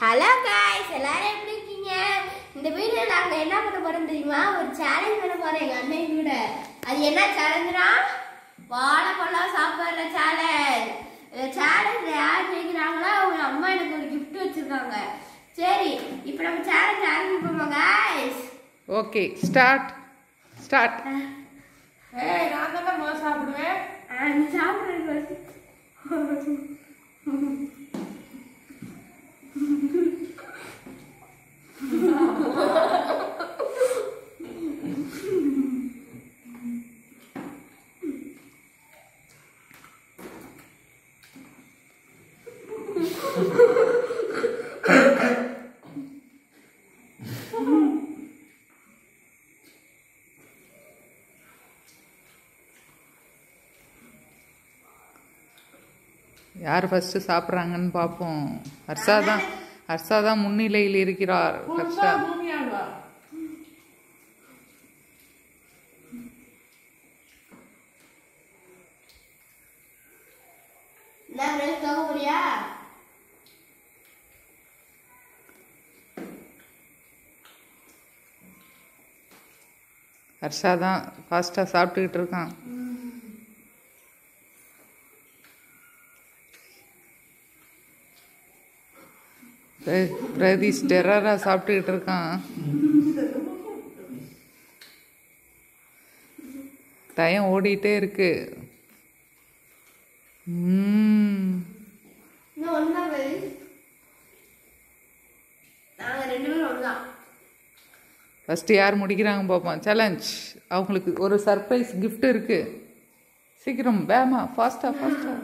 Hello guys எல்லாரும் எப்படி இருக்கீங்க இந்த வீடியோ நாங்க என்ன பண்ண போறோம் தெரியுமா ஒரு சேலஞ்ச் பண்ண போறோம் எங்க அண்ணன் கூட அது என்ன சேலஞ்சுனா வாழைப்பழம் சாப்பிடுற சேலஞ்ச் இந்த சேலஞ்ச் யார் ஜெயிக்கிறாங்களோ அவங்க அம்மா எனக்கு ஒரு gift வச்சிருக்காங்க சரி இப்போ நம்ம சேலஞ்ச் ஆரம்பிப்போமா காய்ஸ் ஓகே ஸ்டார்ட் ஸ்டார்ட் ஏய் நான் தானே முதல்ல சாப்பிடுவேன் நீ சாப்பிடுறது யார் ஃபர்ஸ்ட் சாப்பிட்றாங்கன்னு பார்ப்போம் ஹர்ஷா தான் ஹர்ஷா தான் முன்னிலையில் இருக்கிறார் புதுசா ஹர்ஷா பூமி ஆழ்வா நான் ரேஸ் தோக்க போறியா ஹர்ஷா தான் ஃபாஸ்ட்டாக சாப்பிட்டுக்கிட்டு இருக்கான் பிர- பிரதீஷ் டெரரா சாப்பிட்டுக்கிட்டு இருக்கான் டயம் ஓடிட்டே இருக்கு ம்ம். இன்னும் ஒண்ணுதான் வருது நாங்க ரெண்டு பேரும் ஒண்ணுதான் ஃபஸ்ட்டு யார் முடிக்கிறாங்க பார்ப்போம் சேலஞ்ச் அவங்களுக்கு ஒரு சர்ப்ரைஸ் gift இருக்கு சீக்கிரம் வேமா ஃபாஸ்டா ஃபாஸ்டா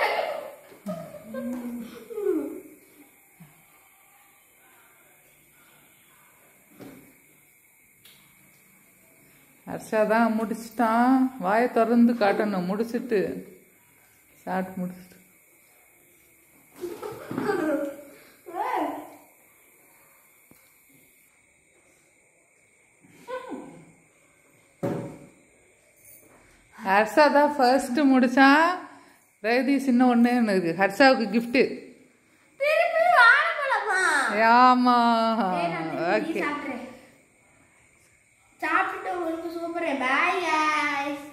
ஹர்ஷா தான் முடிச்சிட்டான் வாயை திறந்து காட்டணும் முடிச்சிட்டு சாப்பிட்டு முடிச்சிட்டு ஹர்ஷா தான் ஃபர்ஸ்ட் முடிச்சான் ரேதீஷ் இன்னும் ஒன்று இருக்கு ஹர்ஷாவுக்கு கிஃப்ட்டு திருப்பி வாழைப்பழமா ஆமா சரி, நான் திருப்பி ஓகே சாப்பிடுறேன் சாப்பிட்டுட்டு உங்களுக்கு சூப்பர் பாய் guys